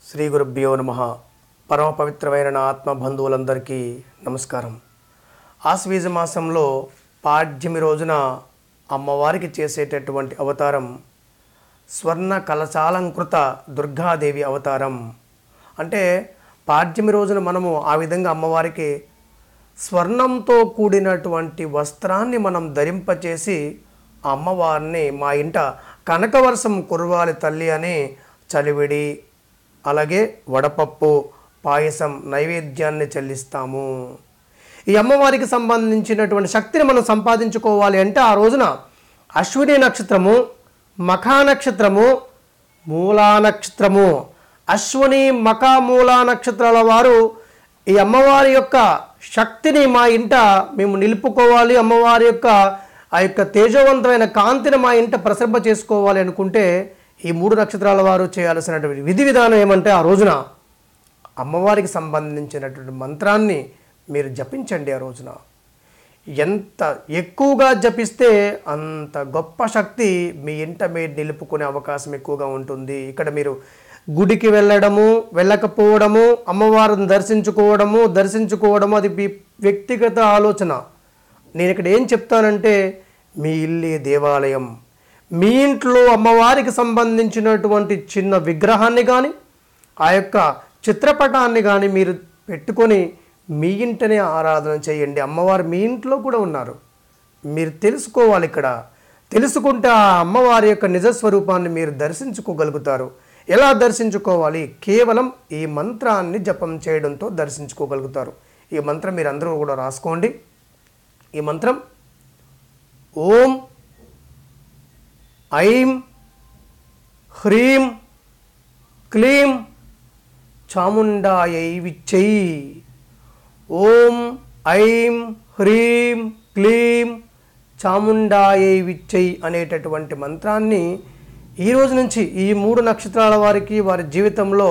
శ్రీ గురుభ్యో నమ పరమ పవిత్రమైన నా ఆత్మ బంధువులందరికీ నమస్కారం ఆశ్వీజ మాసంలో పాడ్యమి రోజున అమ్మవారికి చేసేటటువంటి అవతారం స్వర్ణ కలశాలంకృత దుర్గాదేవి అవతారం అంటే పాడ్యమి రోజున మనము ఆ విధంగా అమ్మవారికి స్వర్ణంతో కూడినటువంటి వస్త్రాన్ని మనం ధరింపచేసి ఆ అమ్మవారిని మా ఇంట కనకవర్షం కురవాలి తల్లి అని చలివిడి అలాగే వడపప్పు పాయసం నైవేద్యాన్ని చెల్లిస్తాము ఈ అమ్మవారికి సంబంధించినటువంటి శక్తిని మనం సంపాదించుకోవాలి అంటే ఆ రోజున అశ్విని నక్షత్రము మఖా నక్షత్రము మూలా నక్షత్రము అశ్విని మఖ మూలా నక్షత్రాల వారు ఈ అమ్మవారి యొక్క శక్తిని మా ఇంట మేము నిలుపుకోవాలి అమ్మవారి యొక్క ఆ యొక్క తేజవంతమైన కాంతిని మా ఇంట ప్రసరింప చేసుకోవాలి అనుకుంటే ఈ మూడు నక్షత్రాల వారు చేయాల్సినటువంటి విధి విధానం ఏమంటే ఆ రోజున అమ్మవారికి సంబంధించినటువంటి మంత్రాన్ని మీరు జపించండి ఆ రోజున ఎంత ఎక్కువగా జపిస్తే అంత గొప్ప శక్తి మీ ఇంట మీరు నిలుపుకునే అవకాశం ఎక్కువగా ఉంటుంది ఇక్కడ మీరు గుడికి వెళ్ళడము వెళ్ళకపోవడము అమ్మవారిని దర్శించుకోవడము దర్శించుకోవడము అది మీ వ్యక్తిగత ఆలోచన నేను ఇక్కడ ఏం చెప్తానంటే మీ ఇల్లే దేవాలయం మీ ఇంట్లో అమ్మవారికి సంబంధించినటువంటి చిన్న విగ్రహాన్ని కానీ ఆ యొక్క చిత్రపటాన్ని కానీ మీరు పెట్టుకొని మీ ఇంటనే ఆరాధన చేయండి అమ్మవారు మీ ఇంట్లో కూడా ఉన్నారు మీరు తెలుసుకోవాలి ఇక్కడ తెలుసుకుంటే ఆ అమ్మవారి యొక్క నిజ స్వరూపాన్ని మీరు దర్శించుకోగలుగుతారు ఎలా దర్శించుకోవాలి కేవలం ఈ మంత్రాన్ని జపం చేయడంతో దర్శించుకోగలుగుతారు ఈ మంత్రం మీరు అందరూ కూడా రాసుకోండి ఈ మంత్రం ఓం ఐం హ్రీం క్లీం చాముండాయై విచ్చై ఓం ఐం హ్రీం క్లీం చాముండాయై విచ్చై అనేటటువంటి మంత్రాన్ని ఈ రోజు నుంచి ఈ మూడు నక్షత్రాల వారికి వారి జీవితంలో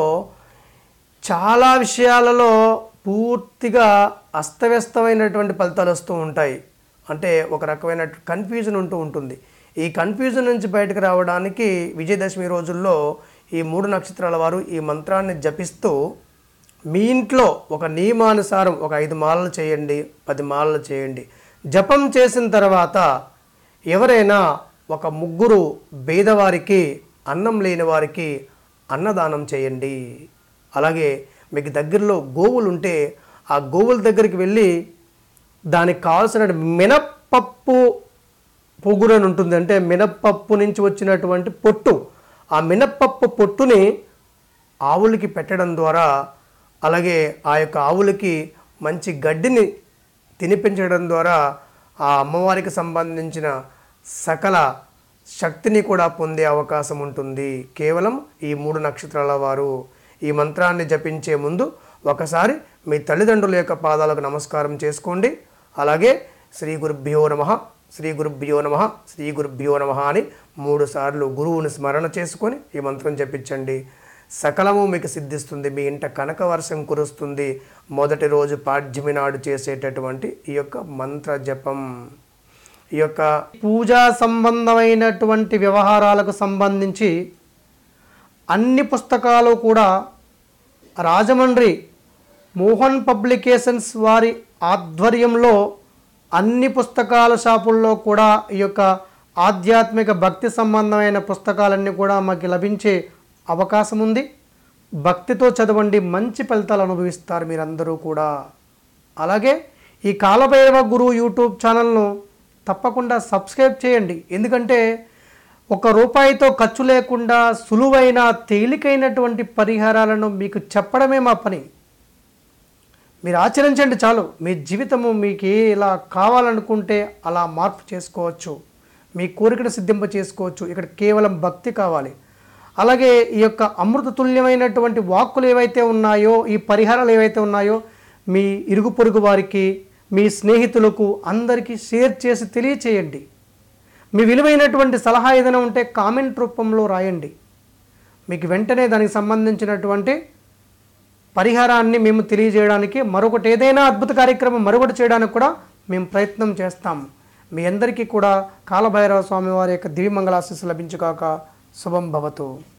చాలా విషయాలలో పూర్తిగా అస్తవ్యస్తమైనటువంటి ఫలితాలు వస్తూ ఉంటాయి అంటే ఒక రకమైన కన్ఫ్యూజన్ ఉంటూ ఉంటుంది ఈ కన్ఫ్యూజన్ నుంచి బయటకు రావడానికి విజయదశమి రోజుల్లో ఈ మూడు నక్షత్రాల వారు ఈ మంత్రాన్ని జపిస్తూ మీ ఇంట్లో ఒక నియమానుసారం ఒక ఐదు మాలలు చేయండి పది మాలలు చేయండి జపం చేసిన తర్వాత ఎవరైనా ఒక ముగ్గురు పేదవారికి అన్నం లేని వారికి అన్నదానం చేయండి అలాగే మీకు దగ్గరలో గోవులు ఉంటే ఆ గోవుల దగ్గరికి వెళ్ళి దానికి కావాల్సిన మినప్పప్పు పొగురని ఉంటుంది అంటే మినప్పప్పు నుంచి వచ్చినటువంటి పొట్టు ఆ మినప్పప్పు పొట్టుని ఆవులకి పెట్టడం ద్వారా అలాగే ఆ యొక్క ఆవులకి మంచి గడ్డిని తినిపించడం ద్వారా ఆ అమ్మవారికి సంబంధించిన సకల శక్తిని కూడా పొందే అవకాశం ఉంటుంది కేవలం ఈ మూడు నక్షత్రాల వారు ఈ మంత్రాన్ని జపించే ముందు ఒకసారి మీ తల్లిదండ్రుల యొక్క పాదాలకు నమస్కారం చేసుకోండి అలాగే శ్రీ గురుభ్యో నమ శ్రీ గురుభ్యో నమ శ్రీ గురుభ్యో నమ అని మూడు సార్లు గురువుని స్మరణ చేసుకొని ఈ మంత్రం జపించండి సకలము మీకు సిద్ధిస్తుంది మీ ఇంట కనక వర్షం కురుస్తుంది మొదటి రోజు పాడ్యమి నాడు చేసేటటువంటి ఈ యొక్క మంత్ర జపం ఈ యొక్క పూజా సంబంధమైనటువంటి వ్యవహారాలకు సంబంధించి అన్ని పుస్తకాలు కూడా రాజమండ్రి మోహన్ పబ్లికేషన్స్ వారి ఆధ్వర్యంలో అన్ని పుస్తకాల షాపుల్లో కూడా ఈ యొక్క ఆధ్యాత్మిక భక్తి సంబంధమైన పుస్తకాలన్నీ కూడా మాకు లభించే అవకాశం ఉంది భక్తితో చదవండి మంచి ఫలితాలు అనుభవిస్తారు మీరందరూ కూడా అలాగే ఈ కాలభైరవ గురు యూట్యూబ్ ఛానల్ను తప్పకుండా సబ్స్క్రైబ్ చేయండి ఎందుకంటే ఒక రూపాయితో ఖర్చు లేకుండా సులువైన తేలికైనటువంటి పరిహారాలను మీకు చెప్పడమే మా పని మీరు ఆచరించండి చాలు మీ జీవితము మీకు ఏ ఇలా కావాలనుకుంటే అలా మార్పు చేసుకోవచ్చు మీ కోరికను సిద్ధింప చేసుకోవచ్చు ఇక్కడ కేవలం భక్తి కావాలి అలాగే ఈ యొక్క అమృత తుల్యమైనటువంటి వాక్కులు ఏవైతే ఉన్నాయో ఈ పరిహారాలు ఏవైతే ఉన్నాయో మీ ఇరుగు పొరుగు వారికి మీ స్నేహితులకు అందరికీ షేర్ చేసి తెలియచేయండి మీ విలువైనటువంటి సలహా ఏదైనా ఉంటే కామెంట్ రూపంలో రాయండి మీకు వెంటనే దానికి సంబంధించినటువంటి పరిహారాన్ని మేము తెలియజేయడానికి మరొకటి ఏదైనా అద్భుత కార్యక్రమం మరొకటి చేయడానికి కూడా మేము ప్రయత్నం చేస్తాం మీ అందరికీ కూడా కాలభైరవ స్వామి వారి యొక్క దివ్యమంగళాశీస్సు లభించుగాక శుభం భవతు